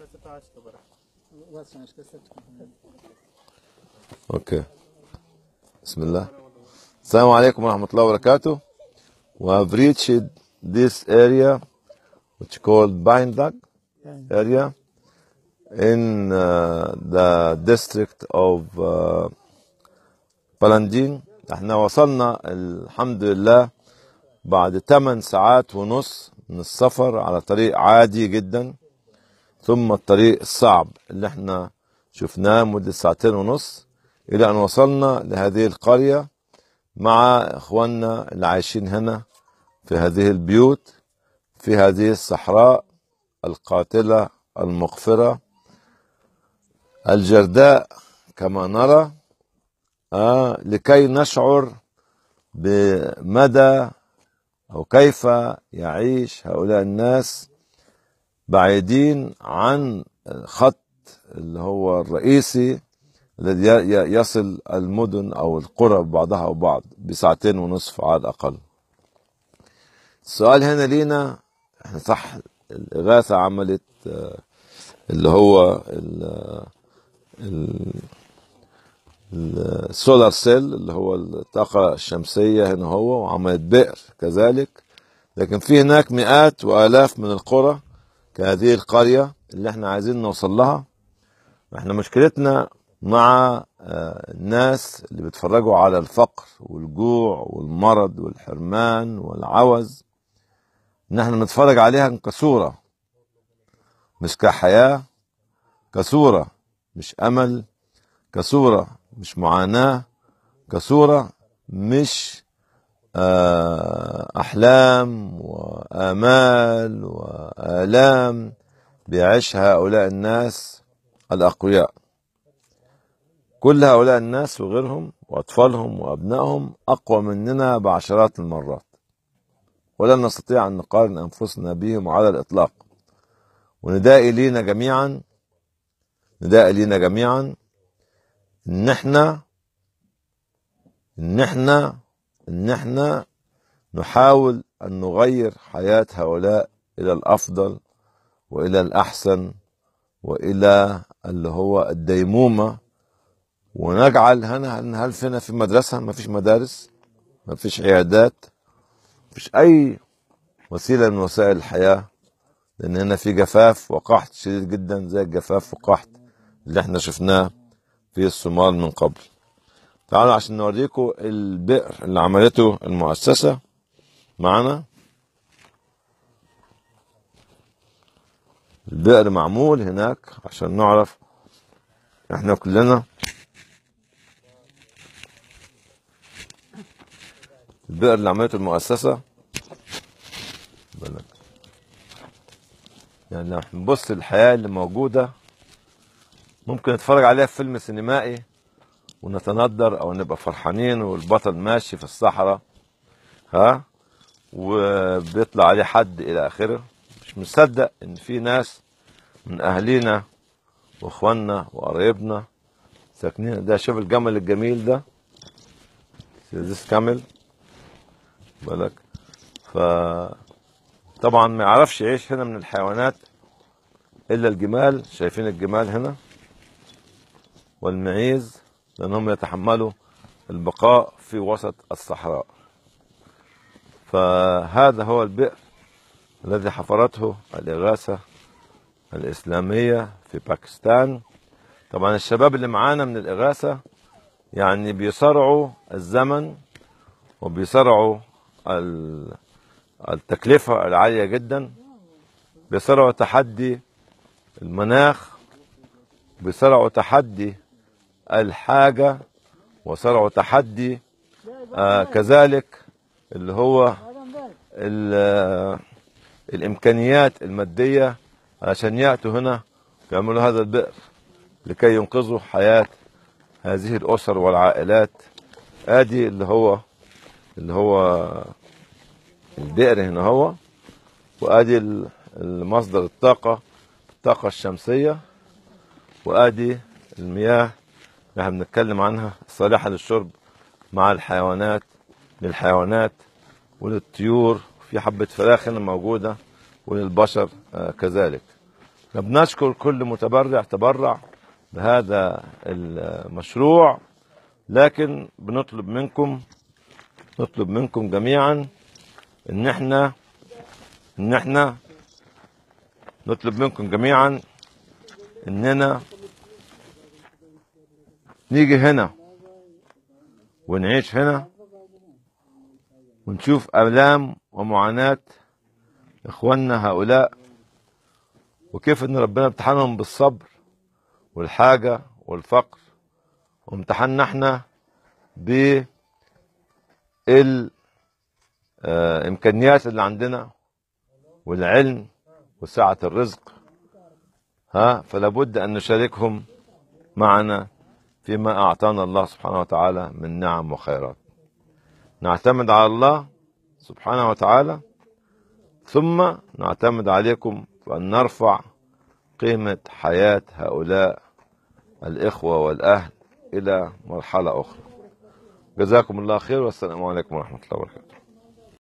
اوكي بسم الله السلام عليكم ورحمة الله وبركاته We have reached this area which called Baindag area in uh, the district of uh, بلندين احنا وصلنا الحمد لله بعد 8 ساعات ونص من السفر على طريق عادي جدا ثم الطريق الصعب اللي احنا شفناه مدة ساعتين ونص إلى أن وصلنا لهذه القرية مع إخواننا اللي عايشين هنا في هذه البيوت في هذه الصحراء القاتلة المقفرة الجرداء كما نرى آه لكي نشعر بمدى أو كيف يعيش هؤلاء الناس بعيدين عن خط اللي هو الرئيسي الذي ي- يصل المدن أو القرى بعضها وبعض بساعتين ونصف على الأقل السؤال هنا لينا احنا صح الإغاثة عملت آه، اللي هو ال- ال- السولار سيل اللي هو الطاقة الشمسية هنا هو وعملت بئر كذلك لكن في هناك مئات وآلاف من القرى كهذه القرية اللي احنا عايزين نوصل لها احنا مشكلتنا مع آه، الناس اللي بيتفرجوا على الفقر والجوع والمرض والحرمان والعوز ان احنا نتفرج عليها كصورة مش كحياة كصورة مش أمل كصورة مش معاناة كصورة مش آه، أحلام وآمال وآلام بيعيشها هؤلاء الناس الأقوياء كل هؤلاء الناس وغيرهم وأطفالهم وأبنائهم أقوى مننا بعشرات المرات ولن نستطيع أن نقارن أنفسنا بهم على الإطلاق وندائي لينا جميعا ندائي لينا جميعا ان احنا ان احنا ان احنا نحاول ان نغير حياة هؤلاء الى الافضل والى الاحسن والى اللي هو الديمومة ونجعل هنا هل فينا في مدرسة ما فيش مدارس ما فيش عيادات ما فيش اي وسيلة من وسائل الحياة لان هنا في جفاف وقحط شديد جدا زي الجفاف والقحط اللي احنا شفناه في الصومال من قبل تعالوا عشان نوريكم البئر اللي عملته المؤسسة معنا البئر معمول هناك عشان نعرف احنا كلنا البئر اللي عملته المؤسسة بالك. يعني لو نبص للحياة اللي موجودة ممكن نتفرج عليها في فيلم سينمائي ونتندر او نبقى فرحانين والبطل ماشي في الصحراء ها وبيطلع عليه حد الى اخره مش مصدق ان في ناس من اهالينا واخواننا وقرايبنا ساكنين ده شوف الجمل الجميل ده ذيس كامل بالك ف طبعا ما يعرفش يعيش هنا من الحيوانات الا الجمال شايفين الجمال هنا والمعيز لأنهم يتحملوا البقاء في وسط الصحراء فهذا هو البئر الذي حفرته الإغاثة الإسلامية في باكستان طبعا الشباب اللي معانا من الإغاثة يعني بيصارعوا الزمن وبيصارعوا ال- التكلفة العالية جدا بيصارعوا تحدي المناخ بيصارعوا تحدي الحاجة وصارعوا تحدي آه كذلك اللي هو ال- آه، الإمكانيات المادية عشان يأتوا هنا يعملوا هذا البئر لكي ينقذوا حياة هذه الأسر والعائلات آدي اللي هو اللي هو البئر هنا هو وآدي ال- المصدر الطاقة الطاقة الشمسية وآدي المياه اللي احنا بنتكلم عنها الصالحة للشرب مع الحيوانات للحيوانات وللطيور في حبة فراخ هنا موجودة وللبشر آه، كذلك بنشكر كل متبرع تبرع بهذا المشروع لكن بنطلب منكم نطلب منكم جميعا ان احنا ان احنا نطلب منكم جميعا اننا نيجي هنا ونعيش هنا ونشوف آلام ومعاناة إخواننا هؤلاء وكيف إن ربنا امتحنهم بالصبر والحاجة والفقر وامتحنا احنا بالإمكانيات اللي عندنا والعلم وسعة الرزق ها فلا بد أن نشاركهم معنا فيما أعطانا الله سبحانه وتعالى من نعم وخيرات نعتمد على الله سبحانه وتعالى ثم نعتمد عليكم بأن نرفع قيمة حياة هؤلاء الإخوة والأهل إلى مرحلة أخرى جزاكم الله خير والسلام عليكم ورحمة الله وبركاته